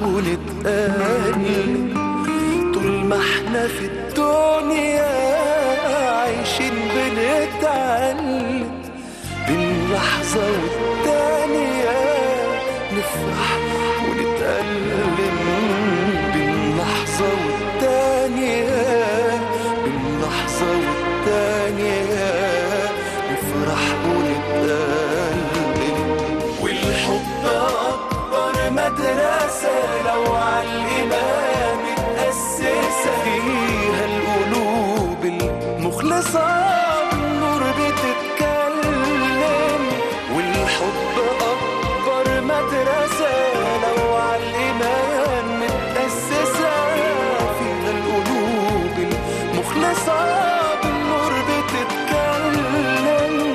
ونتقابل طول ما احنا في الدنيا عايشين بنتعلم بين لحظة والتانية نفرح ونتألم بين لحظة والتانية بين لحظة والتانية نفرح ونتألم والحب أكبر مدرسة لو على الإيمان متأسسة فيها القلوب المخلصة بالنور بتتكلم والحب أكبر مدرسة لو على الإيمان متأسسة فيها القلوب المخلصة بالنور بتتكلم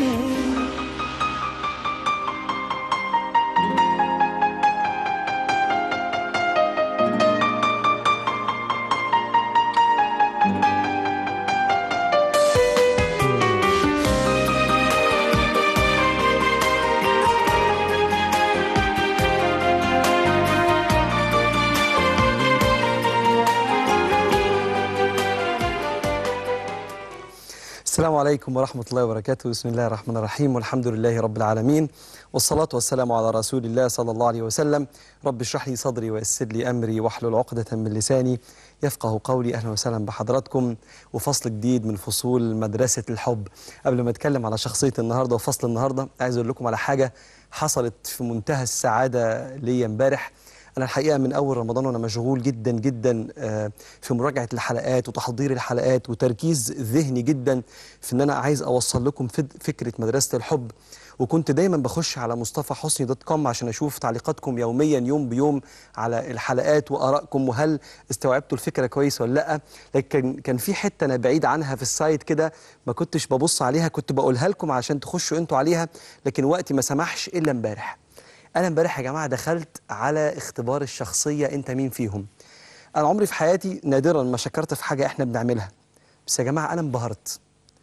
السلام عليكم ورحمة الله وبركاته بسم الله الرحمن الرحيم والحمد لله رب العالمين والصلاة والسلام على رسول الله صلى الله عليه وسلم رب اشرح لي صدري ويسر لي أمري واحلل عقدة من لساني يفقه قولي أهلا وسهلا بحضراتكم وفصل جديد من فصول مدرسة الحب قبل ما أتكلم على شخصية النهاردة وفصل النهاردة عايز أقول لكم على حاجة حصلت في منتهى السعادة ليا امبارح أنا الحقيقة من أول رمضان وأنا مشغول جدا جدا آه، في مراجعة الحلقات وتحضير الحلقات وتركيز ذهني جدا في إن أنا عايز أوصل لكم فد- فكرة مدرسة الحب وكنت دايما بخش على مصطفى حسني دوت كوم عشان أشوف تعليقاتكم يوميا يوم بيوم على الحلقات وآرائكم وهل استوعبتوا الفكرة كويس ولا لأ لكن كان في حتة أنا بعيد عنها في السايت كده ما كنتش ببص عليها كنت بقولها لكم عشان تخشوا أنتوا عليها لكن وقتي ما سمحش إلا امبارح انا امبارح يا جماعه دخلت على اختبار الشخصيه انت مين فيهم انا عمري في حياتي نادرا ما شكرت في حاجه احنا بنعملها بس يا جماعه انا انبهرت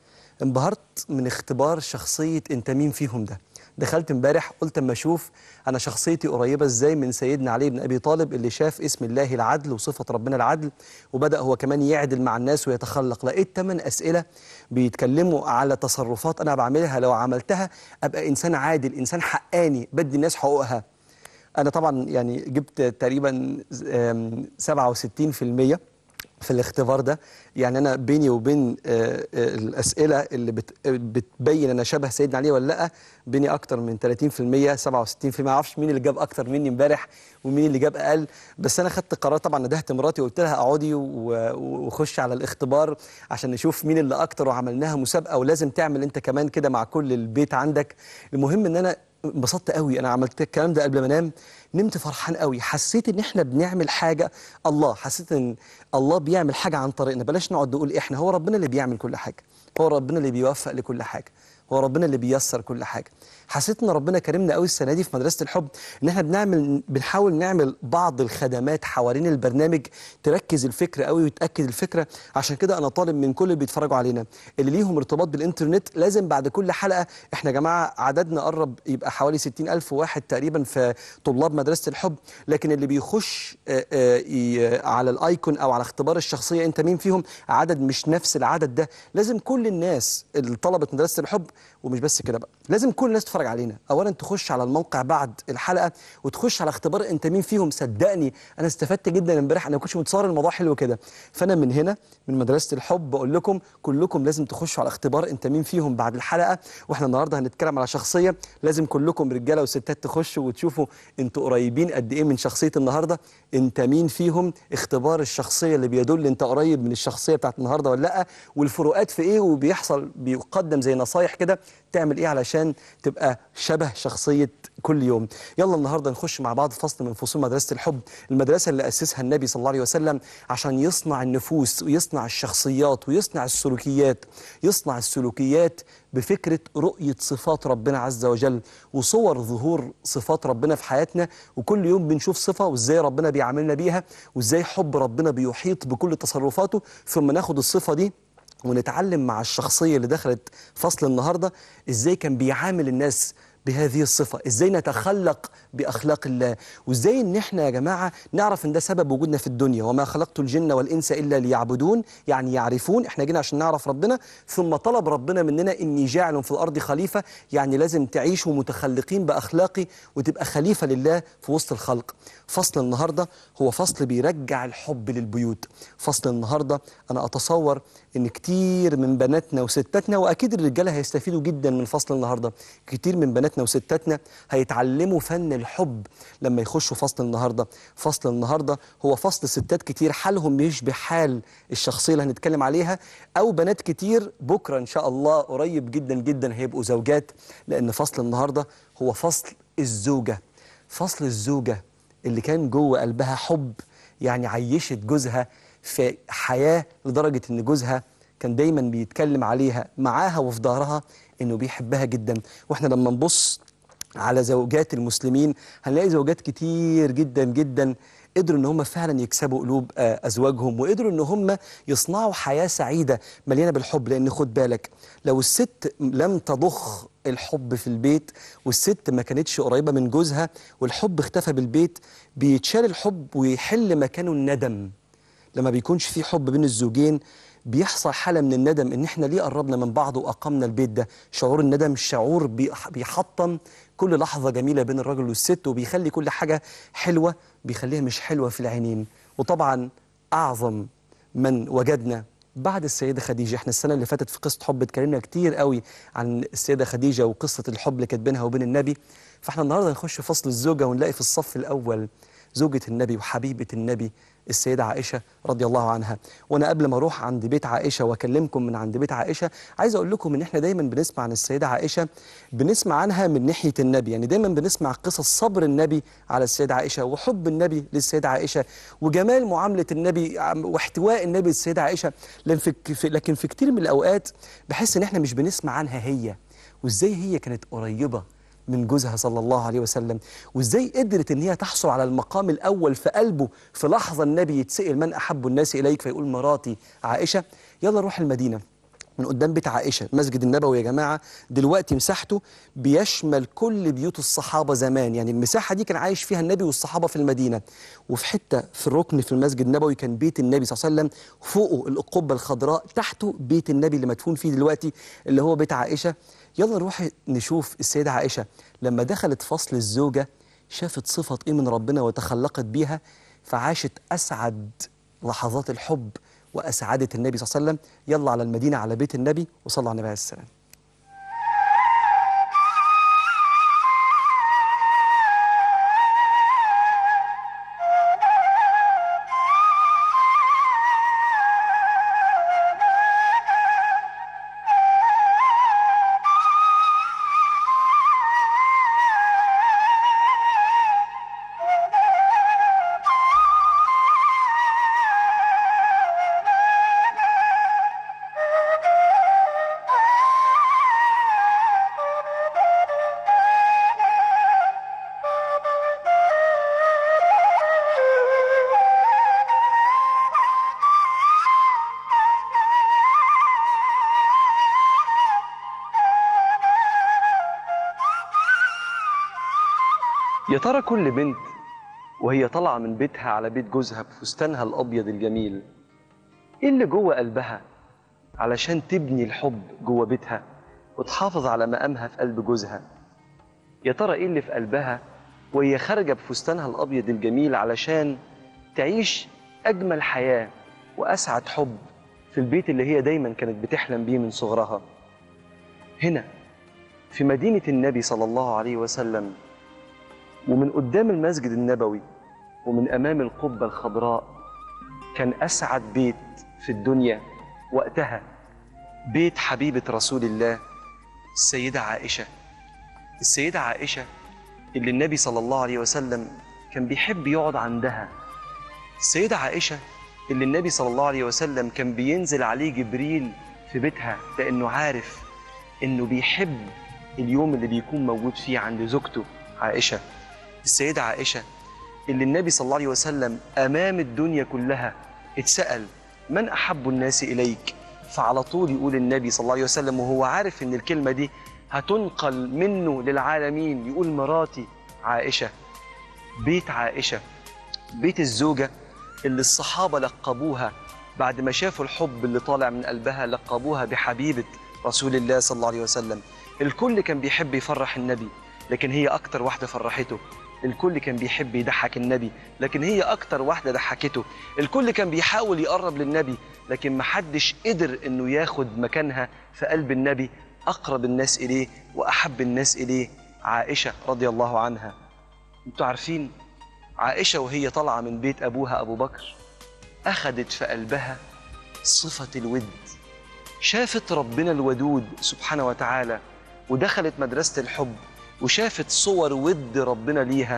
انبهرت من اختبار شخصيه انت مين فيهم ده دخلت امبارح قلت اما اشوف انا شخصيتي قريبه ازاي من سيدنا علي بن ابي طالب اللي شاف اسم الله العدل وصفه ربنا العدل وبدا هو كمان يعدل مع الناس ويتخلق لقيت ثمان اسئله بيتكلموا على تصرفات انا بعملها لو عملتها ابقى انسان عادل انسان حقاني بدي الناس حقوقها انا طبعا يعني جبت تقريبا آم، 67% في الاختبار ده يعني انا بيني وبين آه، آه، الاسئله اللي بت- بتبين انا شبه سيدنا علي ولا لا بيني اكتر من 30% 67% ما اعرفش مين اللي جاب اكتر مني امبارح ومين اللي جاب اقل بس انا خدت قرار طبعا ندهت مراتي وقلت لها اقعدي و- وخش على الاختبار عشان نشوف مين اللي اكتر وعملناها مسابقه ولازم تعمل انت كمان كده مع كل البيت عندك المهم ان انا انبسطت قوي انا عملت الكلام ده قبل ما انام نمت فرحان قوي حسيت ان احنا بنعمل حاجه الله حسيت ان الله بيعمل حاجه عن طريقنا بلاش نقعد نقول احنا هو ربنا اللي بيعمل كل حاجه هو ربنا اللي بيوفق لكل حاجه هو ربنا اللي بييسر كل حاجه حسيت ان ربنا كرمنا قوي السنه دي في مدرسه الحب ان احنا بنعمل بنحاول نعمل بعض الخدمات حوالين البرنامج تركز الفكره قوي وتاكد الفكره عشان كده انا طالب من كل اللي بيتفرجوا علينا اللي ليهم ارتباط بالانترنت لازم بعد كل حلقه احنا يا جماعه عددنا قرب يبقى حوالي 60 الف واحد تقريبا في طلاب مدرسه الحب لكن اللي بيخش آه، آه، ي- على الايكون او على اختبار الشخصيه انت مين فيهم عدد مش نفس العدد ده لازم كل الناس اللي طلبت مدرسه الحب ومش بس كده بقى لازم كل الناس تتفرج علينا اولا تخش على الموقع بعد الحلقه وتخش على اختبار انت مين فيهم صدقني انا استفدت جدا امبارح انا ما كنتش متصور الموضوع حلو كده فانا من هنا من مدرسه الحب بقول لكم كلكم لازم تخشوا على اختبار انت مين فيهم بعد الحلقه واحنا النهارده هنتكلم على شخصيه لازم كلكم رجاله وستات تخشوا وتشوفوا انتوا قريبين قد ايه من شخصيه النهارده انت مين فيهم اختبار الشخصيه اللي بيدل انت قريب من الشخصيه بتاعت النهارده ولا لا والفروقات في ايه وبيحصل بيقدم زي نصايح كده تعمل ايه علشان تبقى شبه شخصيه كل يوم يلا النهارده نخش مع بعض فصل من فصول مدرسه الحب المدرسه اللي اسسها النبي صلى الله عليه وسلم عشان يصنع النفوس ويصنع الشخصيات ويصنع السلوكيات يصنع السلوكيات بفكره رؤيه صفات ربنا عز وجل وصور ظهور صفات ربنا في حياتنا وكل يوم بنشوف صفه وازاي ربنا بيعاملنا بيها وازاي حب ربنا بيحيط بكل تصرفاته ثم ناخد الصفه دي ونتعلم مع الشخصية اللي دخلت فصل النهاردة ازاي كان بيعامل الناس بهذه الصفة ازاي نتخلق بأخلاق الله وازاي ان احنا يا جماعة نعرف ان ده سبب وجودنا في الدنيا وما خلقت الجن والإنس إلا ليعبدون يعني يعرفون احنا جينا عشان نعرف ربنا ثم طلب ربنا مننا إني جاعل في الأرض خليفة يعني لازم تعيشوا متخلقين بأخلاقي وتبقى خليفة لله في وسط الخلق فصل النهاردة هو فصل بيرجع الحب للبيوت فصل النهاردة أنا أتصور إن كتير من بناتنا وستاتنا وأكيد الرجالة هيستفيدوا جدا من فصل النهاردة كتير من بناتنا وستاتنا هيتعلموا فن الحب لما يخشوا فصل النهاردة فصل النهاردة هو فصل ستات كتير حالهم يشبه حال الشخصية اللي هنتكلم عليها أو بنات كتير بكرة إن شاء الله قريب جدا جدا هيبقوا زوجات لأن فصل النهاردة هو فصل الزوجة فصل الزوجة اللي كان جوه قلبها حب يعني عيشت جوزها في حياة لدرجة إن جوزها كان دايما بيتكلم عليها معاها وفي ظهرها إنه بيحبها جدا وإحنا لما نبص على زوجات المسلمين هنلاقي زوجات كتير جدا جدا قدروا ان هم فعلا يكسبوا قلوب آه، ازواجهم وقدروا ان هم يصنعوا حياه سعيده مليانه بالحب لان خد بالك لو الست لم تضخ الحب في البيت والست ما كانتش قريبه من جوزها والحب اختفى بالبيت بيتشال الحب ويحل مكانه الندم لما بيكونش في حب بين الزوجين بيحصل حالة من الندم ان احنا ليه قربنا من بعض واقمنا البيت ده شعور الندم شعور بيح- بيحطم كل لحظة جميلة بين الرجل والست وبيخلي كل حاجة حلوة بيخليها مش حلوة في العينين وطبعا اعظم من وجدنا بعد السيدة خديجة احنا السنة اللي فاتت في قصة حب اتكلمنا كتير قوي عن السيدة خديجة وقصة الحب اللي كانت بينها وبين النبي فاحنا النهاردة نخش فصل الزوجة ونلاقي في الصف الأول زوجة النبي وحبيبة النبي السيدة عائشة رضي الله عنها وأنا قبل ما أروح عند بيت عائشة وأكلمكم من عند بيت عائشة عايز أقول لكم إن إحنا دايما بنسمع عن السيدة عائشة بنسمع عنها من ناحية النبي يعني دايما بنسمع قصص صبر النبي على السيدة عائشة وحب النبي للسيدة عائشة وجمال معاملة النبي عم- واحتواء النبي للسيدة عائشة لكن في- في- لكن في كتير من الأوقات بحس إن إحنا مش بنسمع عنها هي وإزاي هي كانت قريبة من جوزها صلى الله عليه وسلم وازاي قدرت ان هي تحصل على المقام الاول في قلبه في لحظه النبي يتسال من احب الناس اليك فيقول مراتي عائشه يلا نروح المدينه من قدام بيت عائشه المسجد النبوي يا جماعه دلوقتي مساحته بيشمل كل بيوت الصحابه زمان يعني المساحه دي كان عايش فيها النبي والصحابه في المدينه وفي حته في الركن في المسجد النبوي كان بيت النبي صلى الله عليه وسلم فوقه القبه الخضراء تحته بيت النبي اللي مدفون فيه دلوقتي اللي هو بيت عائشه يلا نروح نشوف السيدة عائشة لما دخلت فصل الزوجة شافت صفة إيه من ربنا وتخلقت بيها فعاشت أسعد لحظات الحب وأسعدت النبي صلى الله عليه وسلم يلا على المدينة على بيت النبي وصلى على النبي عليه السلام يا ترى كل بنت وهي طالعة من بيتها على بيت جوزها بفستانها الأبيض الجميل إيه اللي جوه قلبها علشان تبني الحب جوه بيتها وتحافظ على مقامها في قلب جوزها يا ترى إيه اللي في قلبها وهي خارجة بفستانها الأبيض الجميل علشان تعيش أجمل حياة وأسعد حب في البيت اللي هي دايما كانت بتحلم بيه من صغرها هنا في مدينة النبي صلى الله عليه وسلم ومن قدام المسجد النبوي ومن امام القبه الخضراء كان اسعد بيت في الدنيا وقتها بيت حبيبه رسول الله السيده عائشه السيده عائشه اللي النبي صلى الله عليه وسلم كان بيحب يقعد عندها السيده عائشه اللي النبي صلى الله عليه وسلم كان بينزل عليه جبريل في بيتها لانه عارف انه بيحب اليوم اللي بيكون موجود فيه عند زوجته عائشه السيدة عائشة اللي النبي صلى الله عليه وسلم أمام الدنيا كلها اتسأل من أحب الناس إليك فعلى طول يقول النبي صلى الله عليه وسلم وهو عارف إن الكلمة دي هتنقل منه للعالمين يقول مراتي عائشة بيت عائشة بيت الزوجة اللي الصحابة لقبوها بعد ما شافوا الحب اللي طالع من قلبها لقبوها بحبيبة رسول الله صلى الله عليه وسلم الكل كان بيحب يفرح النبي لكن هي أكتر واحدة فرحته الكل كان بيحب يضحك النبي لكن هي أكتر واحدة ضحكته الكل كان بيحاول يقرب للنبي لكن محدش قدر إنه ياخد مكانها في قلب النبي أقرب الناس إليه وأحب الناس إليه عائشة رضي الله عنها انتوا عارفين عائشة وهي طالعة من بيت أبوها أبو بكر أخدت في قلبها صفة الود شافت ربنا الودود سبحانه وتعالى ودخلت مدرسة الحب وشافت صور ود ربنا ليها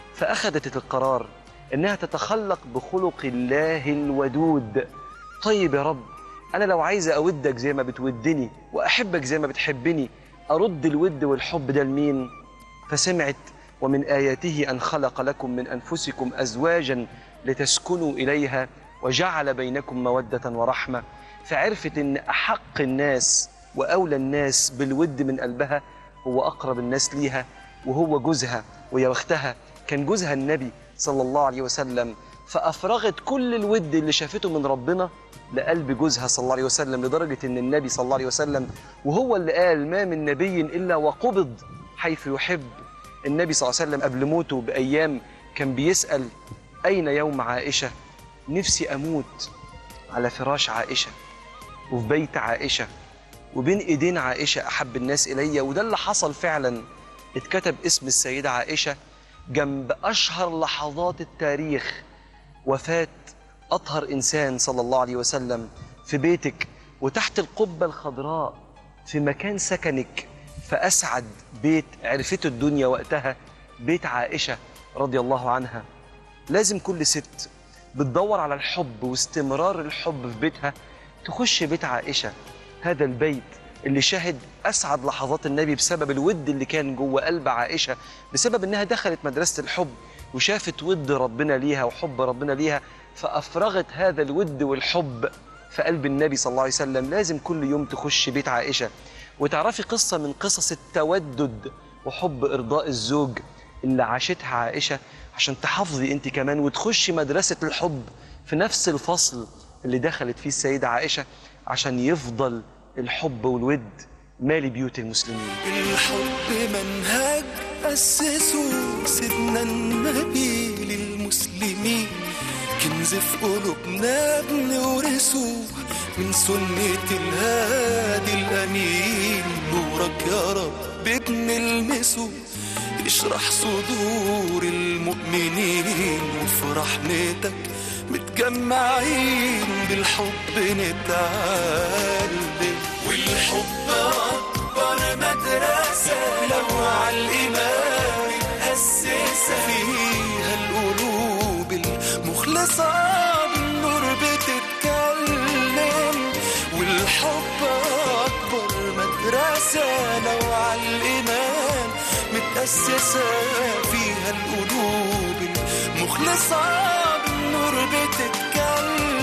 فأخدت القرار إنها تتخلق بخلق الله الودود طيب يا رب أنا لو عايزة أودك زي ما بتودني وأحبك زي ما بتحبني أرد الود والحب ده لمين؟ فسمعت ومن آياته أن خلق لكم من أنفسكم أزواجا لتسكنوا إليها وجعل بينكم مودة ورحمة فعرفت إن أحق الناس وأولى الناس بالود من قلبها هو أقرب الناس ليها وهو جوزها ويا بختها كان جوزها النبي صلى الله عليه وسلم فأفرغت كل الود اللي شافته من ربنا لقلب جوزها صلى الله عليه وسلم لدرجة إن النبي صلى الله عليه وسلم وهو اللي قال ما من نبي إلا وقبض حيث يحب النبي صلى الله عليه وسلم قبل موته بأيام كان بيسأل أين يوم عائشة نفسي أموت على فراش عائشة وفي بيت عائشة وبين إيدين عائشة أحب الناس إلي وده اللي حصل فعلا اتكتب اسم السيدة عائشة جنب أشهر لحظات التاريخ وفاة أطهر إنسان صلى الله عليه وسلم في بيتك وتحت القبة الخضراء في مكان سكنك فأسعد بيت عرفته الدنيا وقتها بيت عائشة رضي الله عنها لازم كل ست بتدور على الحب واستمرار الحب في بيتها تخش بيت عائشة هذا البيت اللي شهد أسعد لحظات النبي بسبب الود اللي كان جوه قلب عائشة بسبب إنها دخلت مدرسة الحب وشافت ود ربنا ليها وحب ربنا ليها فأفرغت هذا الود والحب في قلب النبي صلى الله عليه وسلم لازم كل يوم تخش بيت عائشة وتعرفي قصة من قصص التودد وحب إرضاء الزوج اللي عاشتها عائشة عشان تحافظي أنت كمان وتخشي مدرسة الحب في نفس الفصل اللي دخلت فيه السيدة عائشة عشان يفضل الحب والود مالي بيوت المسلمين الحب منهج أسسه سيدنا النبي للمسلمين كنز في قلوبنا بنورثه من سنة الهادي الأمين نورك يا رب بنلمسه اشرح صدور المؤمنين وفي رحمتك متجمعين بالحب نتعلم والحب أكبر مدرسة لو على الإيمان متأسسة فيها القلوب المخلصة بالنور بتتكلم والحب أكبر مدرسة لو على الإيمان متأسسة فيها القلوب المخلصة بالنور بتتكلم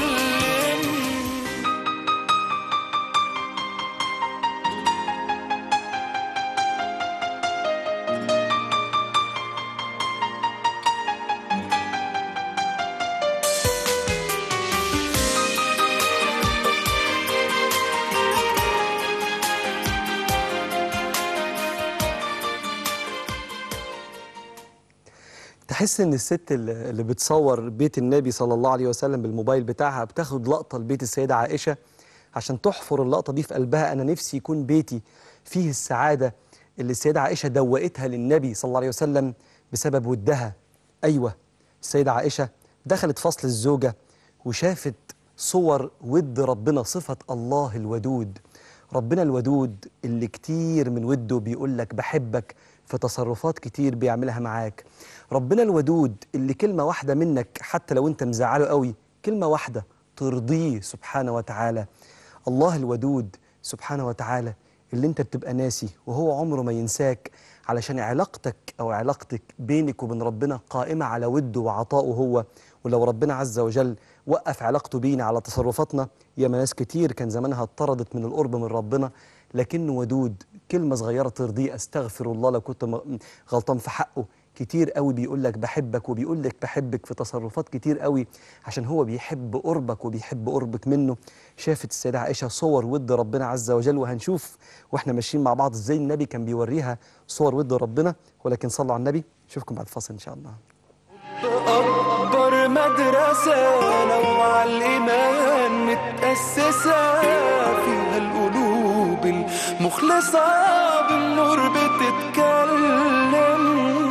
تحس ان الست اللي اللي بتصور بيت النبي صلى الله عليه وسلم بالموبايل بتاعها بتاخد لقطه لبيت السيده عائشه عشان تحفر اللقطه دي في قلبها انا نفسي يكون بيتي فيه السعاده اللي السيده عائشه دوقتها للنبي صلى الله عليه وسلم بسبب ودها ايوه السيده عائشه دخلت فصل الزوجه وشافت صور ود ربنا صفه الله الودود ربنا الودود اللي كتير من وده بيقول لك بحبك في تصرفات كتير بيعملها معاك ربنا الودود اللي كلمة واحدة منك حتى لو انت مزعله قوي كلمة واحدة ترضيه سبحانه وتعالى الله الودود سبحانه وتعالى اللي انت بتبقى ناسي وهو عمره ما ينساك علشان علاقتك او علاقتك بينك وبين ربنا قائمة على وده وعطائه هو ولو ربنا عز وجل وقف علاقته بينا على تصرفاتنا ياما ناس كتير كان زمانها اتطردت من القرب من ربنا لكنه ودود كلمة صغيرة ترضيه أستغفر الله لو كنت م- غلطان في حقه كتير قوي بيقول لك بحبك وبيقول لك بحبك في تصرفات كتير قوي عشان هو بيحب قربك وبيحب قربك منه شافت السيدة عائشة صور ود ربنا عز وجل وهنشوف واحنا ماشيين مع بعض ازاي النبي كان بيوريها صور ود ربنا ولكن صلوا على النبي نشوفكم بعد فاصل ان شاء الله أكبر مدرسة لو على الإيمان متأسسة فيها القلوب المخلصة بالنور بتتكلم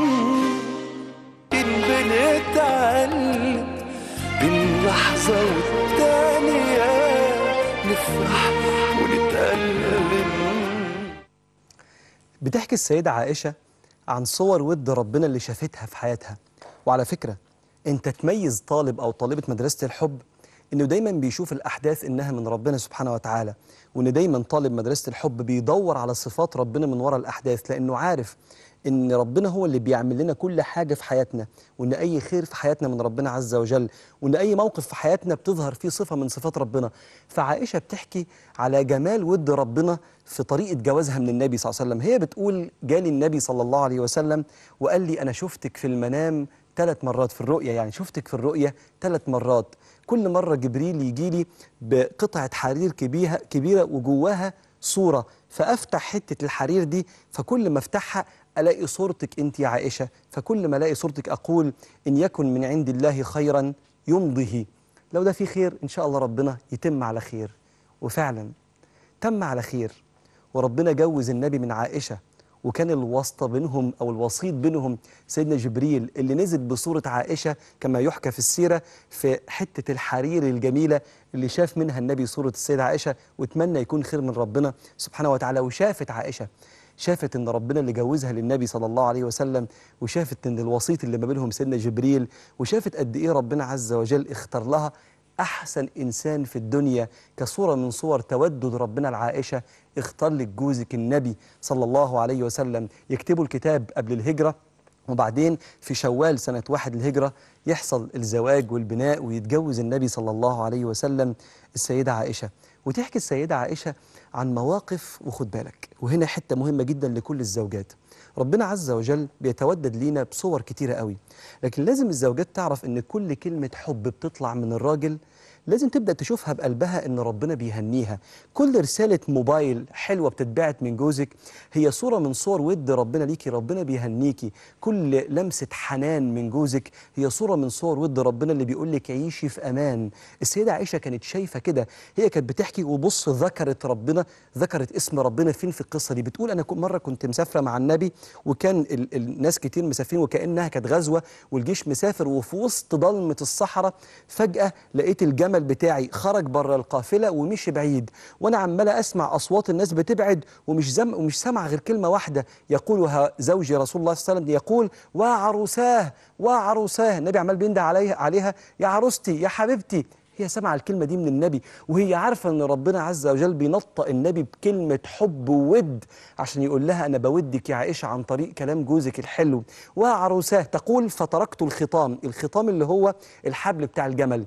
إن بنتعلم بين لحظة والتانية نفرح ونتألم بتحكي السيدة عائشة عن صور ود ربنا اللي شافتها في حياتها وعلى فكرة انت تميز طالب او طالبة مدرسة الحب انه دايما بيشوف الاحداث انها من ربنا سبحانه وتعالى وان دايما طالب مدرسة الحب بيدور على صفات ربنا من وراء الاحداث لانه عارف ان ربنا هو اللي بيعمل لنا كل حاجة في حياتنا وان اي خير في حياتنا من ربنا عز وجل وان اي موقف في حياتنا بتظهر فيه صفة من صفات ربنا فعائشة بتحكي على جمال ود ربنا في طريقة جوازها من النبي صلى الله عليه وسلم هي بتقول جالي النبي صلى الله عليه وسلم وقال لي أنا شفتك في المنام ثلاث مرات في الرؤية يعني شفتك في الرؤية ثلاث مرات كل مرة جبريل يجي لي بقطعة حرير كبيرة, كبيرة وجواها صورة فأفتح حتة الحرير دي فكل ما أفتحها ألاقي صورتك أنت يا عائشة فكل ما ألاقي صورتك أقول إن يكن من عند الله خيرا يمضه لو ده في خير إن شاء الله ربنا يتم على خير وفعلا تم على خير وربنا جوز النبي من عائشة وكان الواسطة بينهم أو الوسيط بينهم سيدنا جبريل اللي نزل بصورة عائشة كما يحكى في السيرة في حتة الحرير الجميلة اللي شاف منها النبي صورة السيدة عائشة واتمنى يكون خير من ربنا سبحانه وتعالى وشافت عائشة شافت ان ربنا اللي جوزها للنبي صلى الله عليه وسلم وشافت ان الوسيط اللي ما بينهم سيدنا جبريل وشافت قد ايه ربنا عز وجل اختار لها احسن انسان في الدنيا كصوره من صور تودد ربنا لعائشه اختار لك جوزك النبي صلى الله عليه وسلم يكتبوا الكتاب قبل الهجره وبعدين في شوال سنة واحد الهجرة يحصل الزواج والبناء ويتجوز النبي صلى الله عليه وسلم السيدة عائشة وتحكي السيدة عائشة عن مواقف وخد بالك وهنا حتة مهمة جدا لكل الزوجات ربنا عز وجل بيتودد لينا بصور كتيرة قوي لكن لازم الزوجات تعرف ان كل كلمة حب بتطلع من الراجل لازم تبدأ تشوفها بقلبها إن ربنا بيهنيها كل رسالة موبايل حلوة بتتبعت من جوزك هي صورة من صور ود ربنا ليكي ربنا بيهنيكي كل لمسة حنان من جوزك هي صورة من صور ود ربنا اللي بيقول لك عيشي في أمان السيدة عائشة كانت شايفة كده هي كانت بتحكي وبص ذكرت ربنا ذكرت اسم ربنا فين في القصة دي بتقول أنا مرة كنت مسافرة مع النبي وكان ال الناس كتير مسافرين وكأنها كانت غزوة والجيش مسافر وفي وسط ضلمة الصحراء فجأة لقيت الجمل بتاعي خرج بره القافلة ومشي بعيد وأنا عمالة أسمع أصوات الناس بتبعد ومش زم ومش سامع غير كلمة واحدة يقولها زوجي رسول الله صلى الله عليه وسلم يقول وعروساه وعروساه النبي عمال بينده عليها عليها يا عروستي يا حبيبتي هي سمع الكلمة دي من النبي وهي عارفة أن ربنا عز وجل بينطق النبي بكلمة حب وود عشان يقول لها أنا بودك يا عائشة عن طريق كلام جوزك الحلو وعروساه تقول فتركت الخطام الخطام اللي هو الحبل بتاع الجمل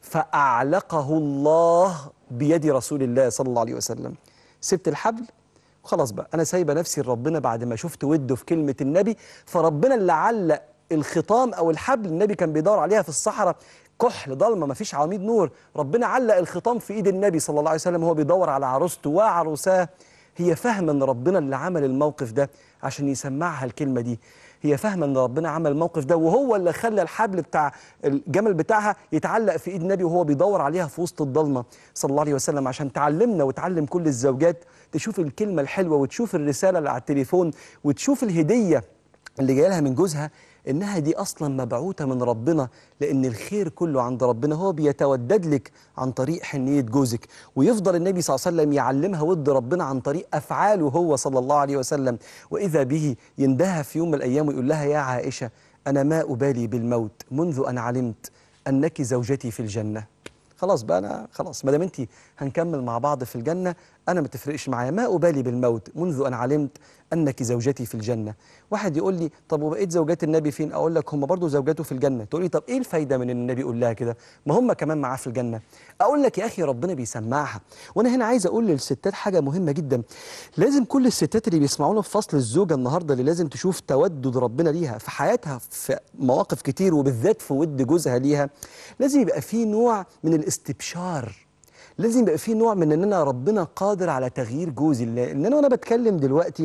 فأعلقه الله بيد رسول الله صلى الله عليه وسلم سبت الحبل خلاص بقى أنا سايبة نفسي لربنا بعد ما شفت وده في كلمة النبي فربنا اللي علق الخطام أو الحبل النبي كان بيدور عليها في الصحراء كحل ضلمه ما فيش عواميد نور ربنا علق الخطام في ايد النبي صلى الله عليه وسلم وهو بيدور على عروسته وعروساه هي فاهمه ان ربنا اللي عمل الموقف ده عشان يسمعها الكلمه دي هي فاهمه ان ربنا عمل الموقف ده وهو اللي خلى الحبل بتاع الجمل بتاعها يتعلق في ايد النبي وهو بيدور عليها في وسط الضلمه صلى الله عليه وسلم عشان تعلمنا وتعلم كل الزوجات تشوف الكلمه الحلوه وتشوف الرساله اللي على التليفون وتشوف الهديه اللي جايه لها من جوزها انها دي اصلا مبعوثه من ربنا لان الخير كله عند ربنا هو بيتودد لك عن طريق حنيه جوزك ويفضل النبي صلى الله عليه وسلم يعلمها ود ربنا عن طريق افعاله هو صلى الله عليه وسلم واذا به يندهها في يوم من الايام ويقول لها يا عائشه انا ما ابالي بالموت منذ ان علمت انك زوجتي في الجنه خلاص بقى انا خلاص ما دام انت هنكمل مع بعض في الجنه انا ما تفرقش معايا ما ابالي بالموت منذ ان علمت انك زوجتي في الجنه واحد يقول لي طب وبقيت زوجات النبي فين اقول لك هم برضو زوجاته في الجنه تقول لي طب ايه الفايده من ان النبي يقول لها كده ما هم كمان معاه في الجنه اقول لك يا اخي ربنا بيسمعها وانا هنا عايز اقول للستات حاجه مهمه جدا لازم كل الستات اللي بيسمعونا في فصل الزوجه النهارده اللي لازم تشوف تودد ربنا ليها في حياتها في مواقف كتير وبالذات في ود جوزها ليها لازم يبقى في نوع من الاستبشار لازم يبقى في نوع من ان انا ربنا قادر على تغيير جوزي لان انا وانا بتكلم دلوقتي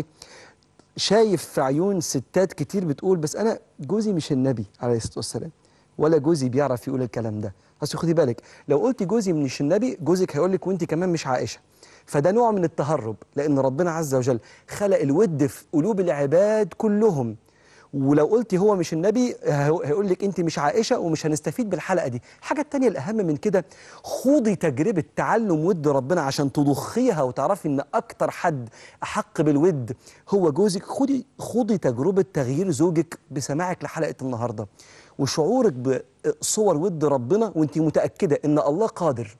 شايف في عيون ستات كتير بتقول بس انا جوزي مش النبي عليه الصلاه والسلام ولا جوزي بيعرف يقول الكلام ده بس خدي بالك لو قلت جوزي مش النبي جوزك هيقول لك وانت كمان مش عائشه فده نوع من التهرب لان ربنا عز وجل خلق الود في قلوب العباد كلهم ولو قلتي هو مش النبي هيقول لك انت مش عائشه ومش هنستفيد بالحلقه دي الحاجه التانية الاهم من كده خوضي تجربه تعلم ود ربنا عشان تضخيها وتعرفي ان اكتر حد احق بالود هو جوزك خدي خوضي تجربه تغيير زوجك بسماعك لحلقه النهارده وشعورك بصور ود ربنا وانت متاكده ان الله قادر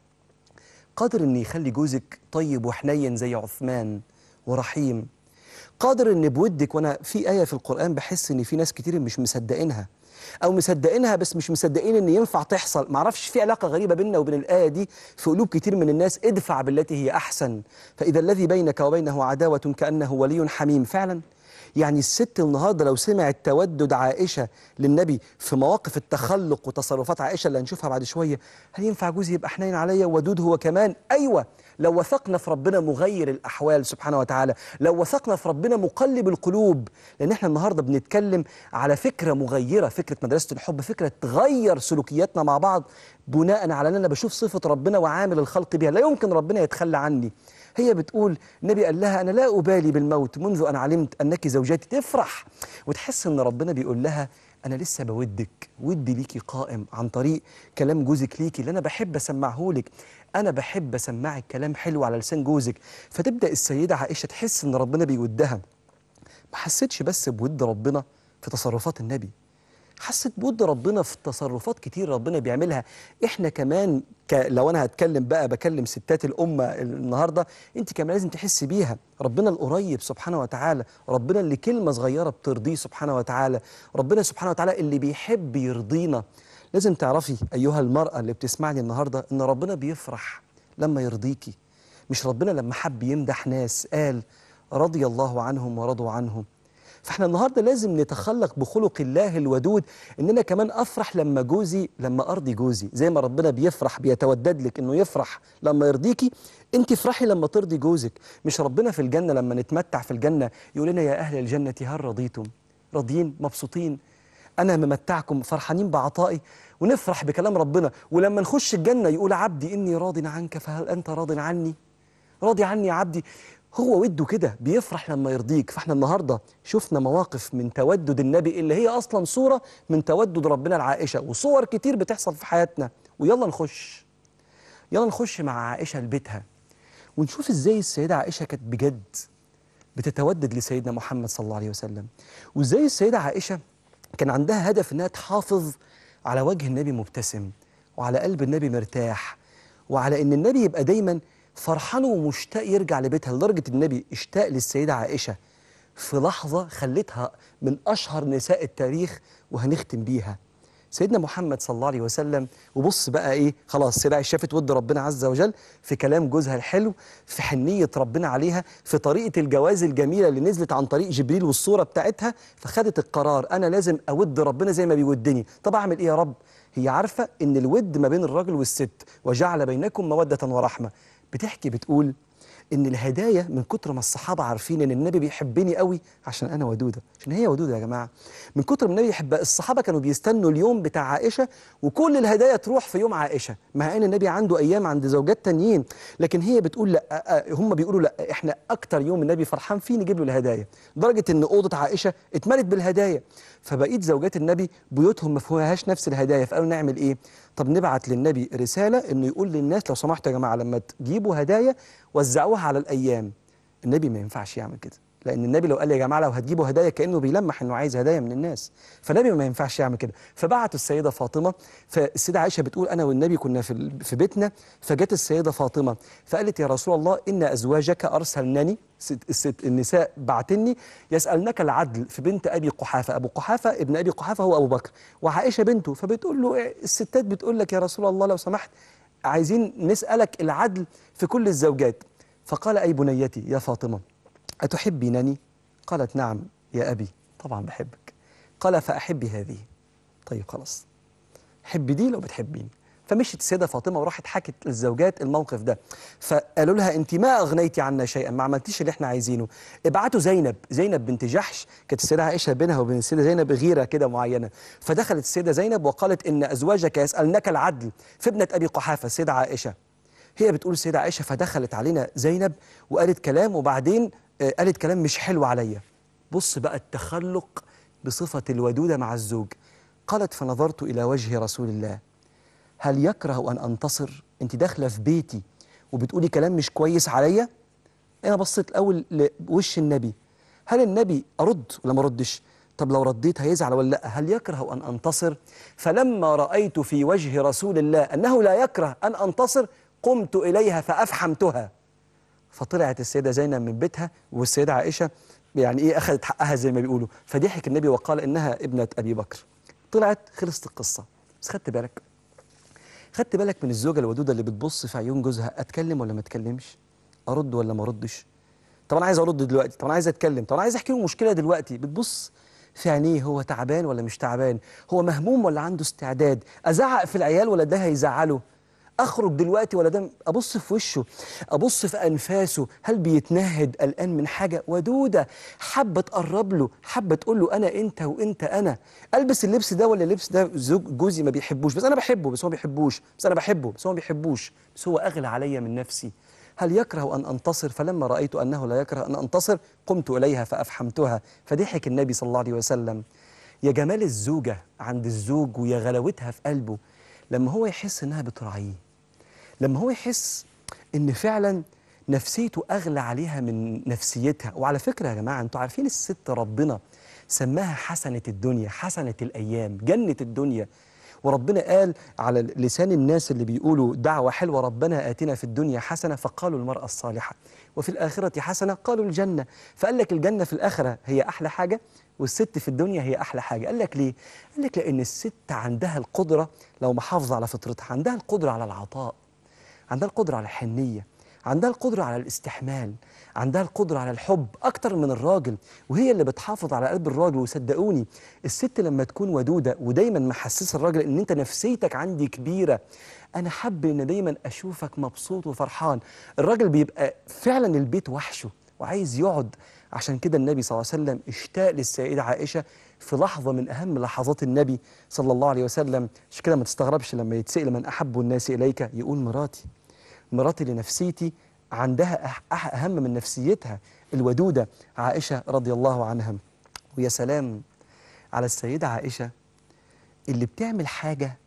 قادر ان يخلي جوزك طيب وحنين زي عثمان ورحيم قادر ان بودك وانا في ايه في القران بحس ان في ناس كتير مش مصدقينها او مصدقينها بس مش مصدقين ان ينفع تحصل معرفش في علاقه غريبه بيننا وبين الايه دي في قلوب كتير من الناس ادفع بالتي هي احسن فاذا الذي بينك وبينه عداوه كانه ولي حميم فعلا يعني الست النهارده لو سمعت تودد عائشه للنبي في مواقف التخلق وتصرفات عائشه اللي هنشوفها بعد شويه هل ينفع جوزي يبقى حنين عليا ودود هو كمان ايوه لو وثقنا في ربنا مغير الاحوال سبحانه وتعالى لو وثقنا في ربنا مقلب القلوب لان احنا النهارده بنتكلم على فكره مغيره فكره مدرسه الحب فكره تغير سلوكياتنا مع بعض بناء على ان انا بشوف صفه ربنا وعامل الخلق بها لا يمكن ربنا يتخلى عني هي بتقول النبي قال لها أنا لا أبالي بالموت منذ أن علمت أنك زوجتي تفرح وتحس أن ربنا بيقول لها أنا لسه بودك ودي ليكي قائم عن طريق كلام جوزك ليكي اللي أنا بحب أسمعه لك أنا بحب أسمعك كلام حلو على لسان جوزك فتبدأ السيدة عائشة تحس أن ربنا بيودها ما حسيتش بس بود ربنا في تصرفات النبي حسيت بود ربنا في تصرفات كتير ربنا بيعملها احنا كمان ك... لو انا هتكلم بقى بكلم ستات الامه النهارده انت كمان لازم تحسي بيها ربنا القريب سبحانه وتعالى ربنا اللي كلمه صغيره بترضيه سبحانه وتعالى ربنا سبحانه وتعالى اللي بيحب يرضينا لازم تعرفي ايها المراه اللي بتسمعني النهارده ان ربنا بيفرح لما يرضيكي مش ربنا لما حب يمدح ناس قال رضي الله عنهم ورضوا عنهم فاحنا النهارده لازم نتخلق بخلق الله الودود ان انا كمان افرح لما جوزي لما ارضي جوزي زي ما ربنا بيفرح بيتودد لك انه يفرح لما يرضيكي انت افرحي لما ترضي جوزك مش ربنا في الجنه لما نتمتع في الجنه يقول لنا يا اهل الجنه هل رضيتم راضيين مبسوطين انا ممتعكم فرحانين بعطائي ونفرح بكلام ربنا ولما نخش الجنه يقول عبدي اني راض عنك فهل انت راض عني راضي عني يا عبدي هو وده كده بيفرح لما يرضيك فاحنا النهارده شفنا مواقف من تودد النبي اللي هي اصلا صوره من تودد ربنا لعائشه وصور كتير بتحصل في حياتنا ويلا نخش يلا نخش مع عائشه لبيتها ونشوف ازاي السيده عائشه كانت بجد بتتودد لسيدنا محمد صلى الله عليه وسلم وازاي السيده عائشه كان عندها هدف انها تحافظ على وجه النبي مبتسم وعلى قلب النبي مرتاح وعلى ان النبي يبقى دايما فرحان ومشتاق يرجع لبيتها لدرجة النبي اشتاق للسيدة عائشة في لحظة خلتها من أشهر نساء التاريخ وهنختم بيها سيدنا محمد صلى الله عليه وسلم وبص بقى ايه خلاص سيدة عائشة شافت ود ربنا عز وجل في كلام جوزها الحلو في حنية ربنا عليها في طريقة الجواز الجميلة اللي نزلت عن طريق جبريل والصورة بتاعتها فخدت القرار أنا لازم أود ربنا زي ما بيودني طب أعمل إيه يا رب هي عارفة إن الود ما بين الراجل والست وجعل بينكم مودة ورحمة بتحكي بتقول ان الهدايا من كتر ما الصحابه عارفين ان النبي بيحبني قوي عشان انا ودوده عشان هي ودوده يا جماعه من كتر ما النبي يحب الصحابه كانوا بيستنوا اليوم بتاع عائشه وكل الهدايا تروح في يوم عائشه مع ان النبي عنده ايام عند زوجات تانيين لكن هي بتقول لا هم بيقولوا لا احنا اكتر يوم النبي فرحان فيه نجيب له الهدايا لدرجه ان اوضه عائشه اتملت بالهدايا فبقيت زوجات النبي بيوتهم ما فيهاش نفس الهدايا فقالوا نعمل ايه طب نبعت للنبي رسالة انه يقول للناس لو سمحتوا يا جماعة لما تجيبوا هدايا وزعوها على الأيام النبي ما ينفعش يعمل كده لان النبي لو قال يا جماعه لو هتجيبوا هدايا كانه بيلمح انه عايز هدايا من الناس فالنبي ما ينفعش يعمل كده فبعتوا السيده فاطمه فالسيده عائشه بتقول انا والنبي كنا في ال- في بيتنا فجت السيده فاطمه فقالت يا رسول الله ان ازواجك ارسلنني ست الست النساء بعتني يسالنك العدل في بنت ابي قحافه ابو قحافه ابن ابي قحافه هو ابو بكر وعائشه بنته فبتقول له إيه، الستات بتقول لك يا رسول الله لو سمحت عايزين نسالك العدل في كل الزوجات فقال اي بنيتي يا فاطمه أتحبينني؟ قالت نعم يا أبي طبعا بحبك قال فأحبي هذه طيب خلاص حبي دي لو بتحبيني فمشيت السيدة فاطمة وراحت حكت للزوجات الموقف ده فقالوا لها أنت ما أغنيتي عنا شيئا ما عملتيش اللي احنا عايزينه ابعتوا زينب زينب بنت جحش كانت السيدة عائشة بينها وبين السيدة زينب غيرة كده معينة فدخلت السيدة زينب وقالت إن أزواجك يسألنك العدل في ابنة أبي قحافة السيدة عائشة هي بتقول السيدة عائشة فدخلت علينا زينب وقالت كلام وبعدين آه، قالت كلام مش حلو عليا بص بقى التخلق بصفة الودودة مع الزوج قالت فنظرت إلى وجه رسول الله هل يكره أن أنتصر أنت داخلة في بيتي وبتقولي كلام مش كويس عليا أنا بصيت الأول لوش النبي هل النبي أرد ولا ما أردش طب لو رديت هيزعل ولا لا هل يكره أن أنتصر فلما رأيت في وجه رسول الله أنه لا يكره أن أنتصر قمت إليها فأفحمتها فطلعت السيدة زينب من بيتها والسيدة عائشة يعني إيه أخذت حقها زي ما بيقولوا فضحك النبي وقال إنها ابنة أبي بكر طلعت خلصت القصة بس خدت بالك خدت بالك من الزوجة الودودة اللي بتبص في عيون جوزها أتكلم ولا ما أتكلمش أرد ولا ما أردش طب أنا عايز أرد دلوقتي طب أنا عايز أتكلم طب أنا عايز أحكي له مشكلة دلوقتي بتبص في عينيه هو تعبان ولا مش تعبان هو مهموم ولا عنده استعداد أزعق في العيال ولا ده هيزعله اخرج دلوقتي ولا ده ابص في وشه ابص في انفاسه هل بيتنهد قلقان من حاجه ودوده حابه تقرب له حابه تقول له انا انت وانت انا البس اللبس ده ولا اللبس ده زوج جوزي ما بيحبوش بس انا بحبه بس هو ما بيحبوش بس انا بحبه بس هو ما بيحبوش بس هو اغلى عليا من نفسي هل يكره ان انتصر فلما رايت انه لا يكره ان انتصر قمت اليها فافحمتها فضحك النبي صلى الله عليه وسلم يا جمال الزوجه عند الزوج ويا غلاوتها في قلبه لما هو يحس انها بتراعيه لما هو يحس ان فعلا نفسيته اغلى عليها من نفسيتها وعلى فكره يا جماعه انتوا عارفين الست ربنا سماها حسنه الدنيا حسنه الايام جنه الدنيا وربنا قال على لسان الناس اللي بيقولوا دعوة حلوة ربنا آتنا في الدنيا حسنة فقالوا المرأة الصالحة وفي الآخرة حسنة قالوا الجنة فقال لك الجنة في الآخرة هي أحلى حاجة والست في الدنيا هي أحلى حاجة قال لك ليه؟ قال لك لأن الست عندها القدرة لو محافظة على فطرتها عندها القدرة على العطاء عندها القدرة على الحنية عندها القدرة على الاستحمال عندها القدرة على الحب أكتر من الراجل وهي اللي بتحافظ على قلب الراجل وصدقوني الست لما تكون ودودة ودايما محسسة الراجل إن أنت نفسيتك عندي كبيرة أنا حب إن دايما أشوفك مبسوط وفرحان الراجل بيبقى فعلا البيت وحشه وعايز يقعد عشان كده النبي صلى الله عليه وسلم اشتاق للسيدة عائشة في لحظة من أهم لحظات النبي صلى الله عليه وسلم عشان كده ما تستغربش لما يتسأل من أحب الناس إليك يقول مراتي مراتي لنفسيتي عندها أح- أح- أهم من نفسيتها الودودة عائشة رضي الله عنها ويا سلام على السيدة عائشة اللي بتعمل حاجة